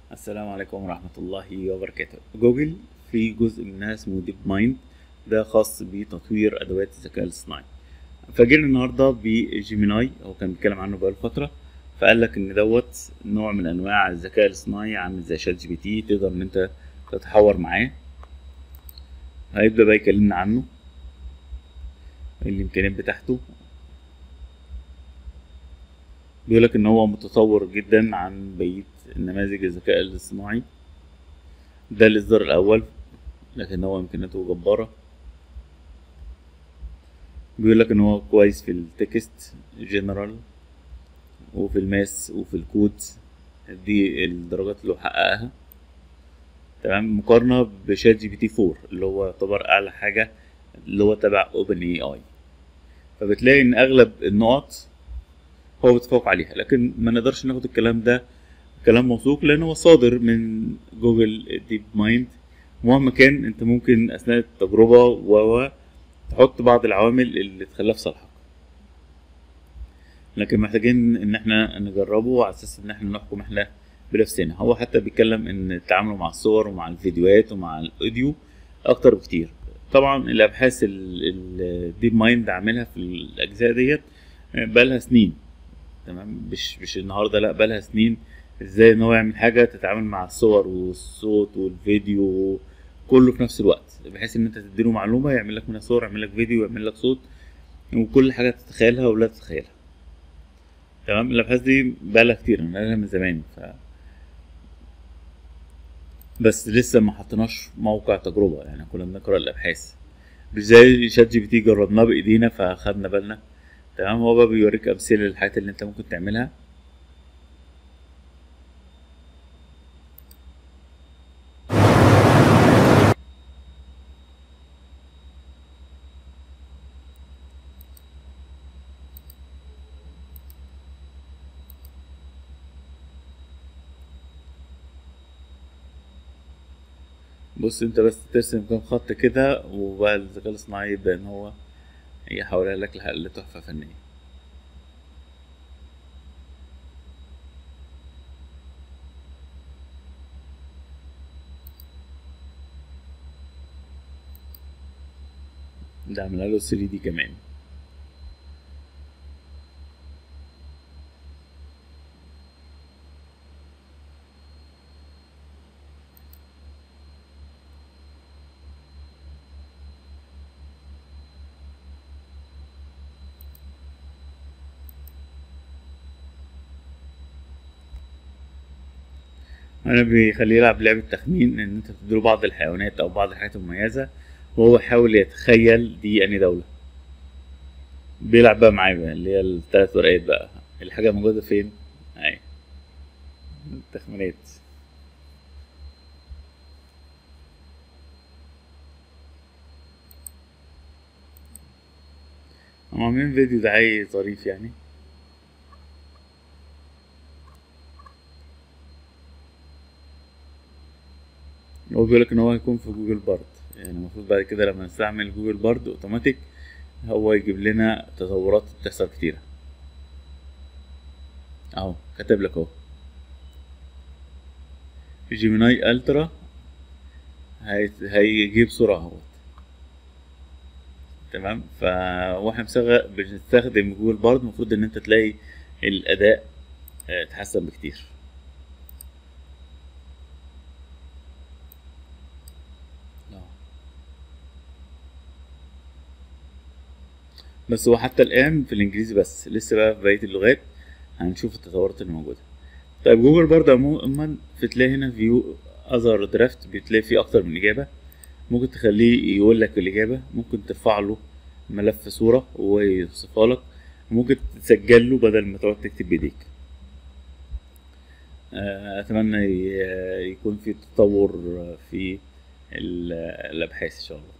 السلام عليكم ورحمة الله وبركاته جوجل في جزء منها اسمه ديب مايند ده خاص بتطوير أدوات الذكاء الاصطناعي فجينا النهاردة بجيميناي هو كان بيتكلم عنه بقاله فترة فقال لك إن دوت نوع من أنواع الذكاء الاصطناعي عامل زي شات جي بي تي تقدر إن أنت تتحاور معاه هيبدأ بقى يكلمنا عنه الإمكانيات بتاعته بيقول لك ان هو متطور جدا عن بقيه نماذج الذكاء الاصطناعي ده الاصدار الاول لكن هو امكانياته جباره بيقول لك ان هو كويس في التكست جنرال وفي الماس وفي الكود دي الدرجات اللي هو حققها تمام مقارنة بشات جي بي تي 4 اللي هو يعتبر أعلى حاجة اللي هو تبع اوبن اي اي فبتلاقي إن أغلب النقط هو بيتفوق عليها لكن ما نقدرش ناخد الكلام ده كلام موثوق لان هو صادر من جوجل ديب مايند مهما كان انت ممكن اثناء التجربه و تحط بعض العوامل اللي تخليها في صالحك لكن محتاجين ان احنا نجربه على اساس ان احنا نحكم احنا بنفسنا هو حتى بيتكلم ان التعامل مع الصور ومع الفيديوهات ومع الاوديو اكتر بكتير طبعا الابحاث الديب مايند عاملها في الاجزاء ديت بقالها سنين تمام مش مش النهارده لا بقالها سنين ازاي ان هو يعمل حاجه تتعامل مع الصور والصوت والفيديو كله في نفس الوقت بحيث ان انت تديله معلومه يعمل لك منها صور يعمل لك فيديو يعمل لك صوت وكل حاجه تتخيلها ولا تتخيلها تمام الابحاث دي بقالها كتير انا بقالها من زمان ف بس لسه ما حطيناش موقع تجربه يعني كنا بنقرا الابحاث مش زي شات جي بي تي جربناه بايدينا فاخدنا بالنا تمام هو بقى بيوريك امثله للحاجات اللي انت ممكن تعملها بص انت بس ترسم كام خط كده وبقى الذكاء الاصطناعي يبدأ ان هو يحولها لك لتحفة فنية ده عملها له 3 دي كمان انا بيخليه يلعب لعبة تخمين ان انت تديله بعض الحيوانات او بعض الحاجات المميزة وهو يحاول يتخيل دي اني دولة بيلعب بقى معايا بقى اللي هي التلات ورقات بقى الحاجة موجودة فين اهي التخمينات هم عاملين فيديو دعائي ظريف يعني هو بيقول لك ان هو هيكون في جوجل بارد يعني المفروض بعد كده لما نستعمل جوجل بارد اوتوماتيك هو يجيب لنا تطورات بتحصل كتيرة اهو كاتب لك اهو في جيميناي الترا هي... هيجيب سرعة اهوت تمام ف واحنا مسغ... بنستخدم جوجل بارد المفروض ان انت تلاقي الاداء اتحسن بكتير بس هو حتى الآن في الإنجليزي بس لسه بقى في بقية اللغات هنشوف التطورات اللي موجودة طيب جوجل برضه عموما بتلاقي هنا فيو أذر درافت بتلاقي فيه أكتر من إجابة ممكن تخليه يقول لك الإجابة ممكن ترفع له ملف صورة وهو يوصفها لك ممكن تسجل له بدل ما تقعد تكتب بإيديك أتمنى يكون في تطور في الأبحاث إن شاء الله